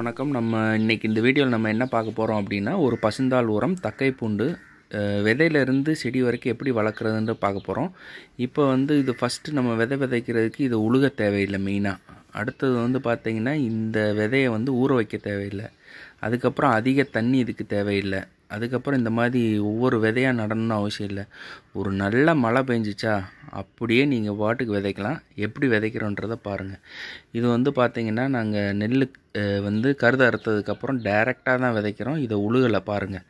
வணக்கம் நம்ம இன்னைக்கு இந்த வீடியோவில் நம்ம என்ன பார்க்க போகிறோம் அப்படின்னா ஒரு பசுந்தாள் உரம் தக்கை பூண்டு அஹ், விதையிலிருந்து செடி வரைக்கும் எப்படி வளர்க்குறதுன்னு பார்க்க போகிறோம் இப்போ வந்து இது ஃபஸ்ட்டு நம்ம விதை விதைக்கிறதுக்கு இது உழுக தேவையில்லை மெயினாக அடுத்தது வந்து பார்த்திங்கன்னா இந்த விதையை வந்து ஊற வைக்க தேவையில்லை அதுக்கப்புறம் அதிக தண்ணி இதுக்கு தேவையில்லை அதுக்கப்புறம் இந்த மாதிரி ஒவ்வொரு விதையாக நடணும்னு அவசியம் இல்லை ஒரு நல்ல மழை பெஞ்சிச்சா அப்படியே நீங்கள் பாட்டுக்கு விதைக்கலாம் எப்படி விதைக்கிறோன்றதை பாருங்கள் இது வந்து பார்த்திங்கன்னா நாங்கள் நெல் அஹ், வந்து கருது அறுத்ததுக்கப்புறம் டைரெக்டாக தான் விதைக்கிறோம் இதை உழுகலை பாருங்கள்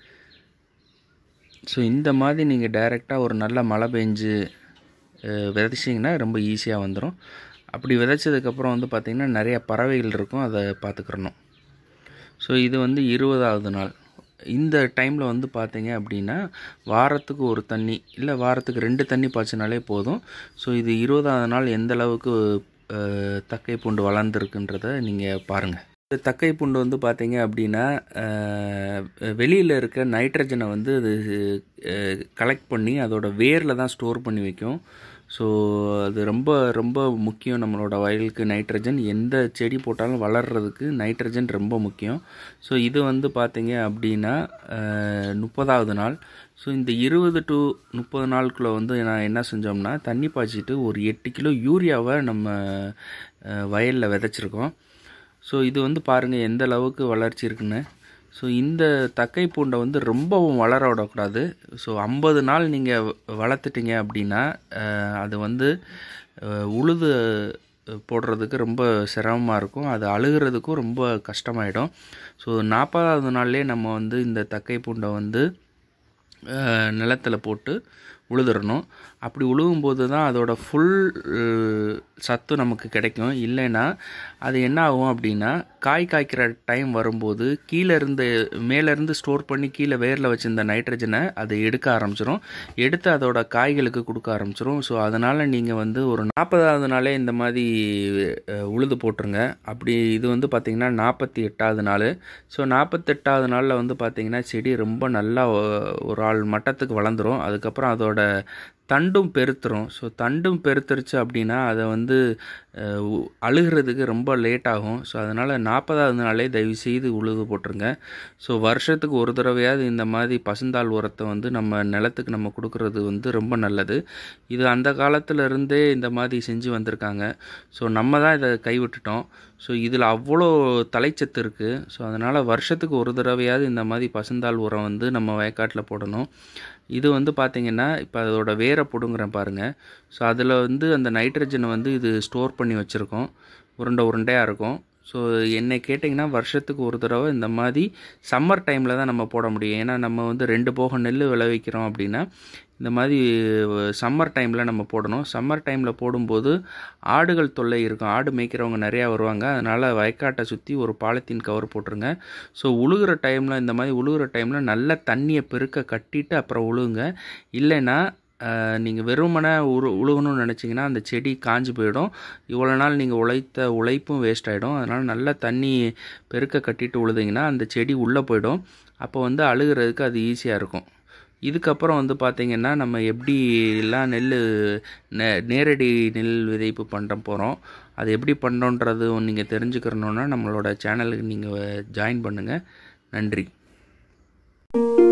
ஸோ இந்த மாதிரி நீங்கள் டைரெக்டாக ஒரு நல்ல மழை பெஞ்சு அஹ், விதைச்சிங்கன்னா ரொம்ப ஈஸியாக வந்துடும் அப்படி விதைச்சதுக்கப்புறம் வந்து பார்த்திங்கன்னா நிறைய பறவைகள் இருக்கும் அதை பார்த்துக்கிறணும் ஸோ இது வந்து இருபதாவது நாள் இந்த டைமில் வந்து பார்த்தீங்க அப்படின்னா வாரத்துக்கு ஒரு தண்ணி இல்லை வாரத்துக்கு ரெண்டு தண்ணி பாய்ச்சினாலே போதும் ஸோ இது இருபதாவது நாள் எந்த அளவுக்கு அஹ், தக்கை பூண்டு வளர்ந்துருக்குன்றத நீங்கள் பாருங்கள் இந்த தக்கை பூண்டு வந்து பார்த்தீங்க அப்படின்னா வெளியில் இருக்க நைட்ரஜனை வந்து அது கலெக்ட் பண்ணி அதோட வேரில் தான் ஸ்டோர் பண்ணி வைக்கும் ஸோ அது ரொம்ப ரொம்ப முக்கியம் நம்மளோட வயலுக்கு நைட்ரஜன் எந்த செடி போட்டாலும் வளர்கிறதுக்கு நைட்ரஜன் ரொம்ப முக்கியம் ஸோ இது வந்து பார்த்தீங்க அப்படின்னா அஹ், முப்பதாவது நாள் ஸோ இந்த இருபது டு முப்பது நாளுக்குள்ளே வந்து நான் என்ன செஞ்சோம்னா தண்ணி பாய்ச்சிட்டு ஒரு எட்டு கிலோ யூரியாவை நம்ம வயலில் விதைச்சிருக்கோம் ஸோ இது வந்து பாருங்கள் எந்த அளவுக்கு வளர்ச்சி இருக்குன்னு ஸோ இந்த தக்கை பூண்டை வந்து ரொம்பவும் வளர விடக்கூடாது ஸோ ஐம்பது நாள் நீங்கள் வளர்த்துட்டீங்க அப்படின்னா அஹ், அது வந்து அஹ், உழுது போடுறதுக்கு ரொம்ப சிரமமாக இருக்கும் அது அழுகிறதுக்கும் ரொம்ப கஷ்டமாயிடும் ஸோ நாற்பதாவது நாள்லேயே நம்ம வந்து இந்த தக்கை பூண்டை வந்து அஹ், நிலத்துல போட்டு உழுதுறணும் அப்படி உழுவும்போது தான் அதோட ஃபுல் சத்து நமக்கு கிடைக்கும் இல்லைன்னா அது என்ன ஆகும் அப்படின்னா காய் காய்க்கிற டைம் வரும்போது கீழே இருந்து மேலேருந்து ஸ்டோர் பண்ணி கீழே வேரில் வச்சிருந்த நைட்ரஜனை அது எடுக்க ஆரம்பிச்சிரும் எடுத்து அதோட காய்களுக்கு கொடுக்க ஆரம்பிச்சிரும் ஸோ அதனால் நீங்கள் வந்து ஒரு நாற்பதாவது நாளே இந்த மாதிரி அஹ், உழுது போட்டுருங்க அப்படி இது வந்து பார்த்திங்கன்னா நாற்பத்தி எட்டாவது நாள் ஸோ நாற்பத்தெட்டாவது நாளில் வந்து பார்த்திங்கன்னா செடி ரொம்ப நல்லா ஒ- ஒரு ஆள் மட்டத்துக்கு வளர்ந்துரும் அதுக்கப்புறம் அதோட தண்டும் பெருத்துரும் ஸோ தண்டும் பெருத்துருச்சு அப்படின்னா அதை வந்து அஹ், உ- அழுகிறதுக்கு ரொம்ப லேட் ஆகும் ஸோ அதனால் நாற்பதாவது நாளே தயவு செய்து உழுது போட்டுருங்க ஸோ வருஷத்துக்கு ஒரு தடவையாவது இந்த மாதிரி பசுந்தாள் உரத்தை வந்து நம்ம நிலத்துக்கு நம்ம கொடுக்கறது வந்து ரொம்ப நல்லது இது அந்த காலத்துல இருந்தே இந்த மாதிரி செஞ்சு வந்திருக்காங்க ஸோ நம்ம தான் இதை கைவிட்டுட்டோம் ஸோ இதில் அவ்வளோ தலைச்சத்து இருக்குது ஸோ அதனால் வருஷத்துக்கு ஒரு தடவையாவது இந்த மாதிரி பசுந்தாள் உரம் வந்து நம்ம வயக்காட்டில் போடணும் இது வந்து பார்த்திங்கன்னா இப்போ அதோட வேரை பிடுங்குறேன் பாருங்கள் ஸோ அதில் வந்து அந்த நைட்ரஜனை வந்து இது ஸ்டோர் பண்ணி வச்சுருக்கோம் உருண்டை உருண்டையாக இருக்கும் ஸோ என்னை கேட்டிங்கன்னா வருஷத்துக்கு ஒரு தடவை இந்த மாதிரி சம்மர் டைமில் தான் நம்ம போட முடியும் ஏன்னா நம்ம வந்து ரெண்டு போக நெல் விளைவிக்கிறோம் அப்படின்னா இந்த மாதிரி சம்மர் டைமில் நம்ம போடணும் சம்மர் டைமில் போடும்போது ஆடுகள் தொல்லை இருக்கும் ஆடு மேய்க்கிறவங்க நிறையா வருவாங்க அதனால் வயக்காட்டை சுற்றி ஒரு பாலித்தீன் கவர் போட்டுருங்க ஸோ உழுகிற டைமில் இந்த மாதிரி உழுகிற டைமில் நல்ல தண்ணியை பெருக்க கட்டிட்டு அப்புறம் உழுகுங்க இல்லைன்னா நீங்கள் வெறுமனே உரு உழுகணும்னு நினச்சிங்கன்னா அந்த செடி காஞ்சு போயிடும் இவ்வளோ நாள் நீங்கள் உழைத்த உழைப்பும் வேஸ்ட் ஆகிடும் அதனால் நல்லா தண்ணி பெருக்க கட்டிட்டு உழுதிங்கன்னா அந்த செடி உள்ளே போயிடும் அப்போ வந்து அழுகிறதுக்கு அது ஈஸியாக இருக்கும் இதுக்கப்புறம் வந்து பார்த்திங்கன்னா நம்ம எப்படிலாம் நெல் நே நேரடி நெல் விதைப்பு பண்ண போகிறோம் அது எப்படி பண்ணுறோன்றது நீங்கள் தெரிஞ்சுக்கிறணுன்னா நம்மளோட சேனலுக்கு நீங்கள் ஜாயின் பண்ணுங்கள் நன்றி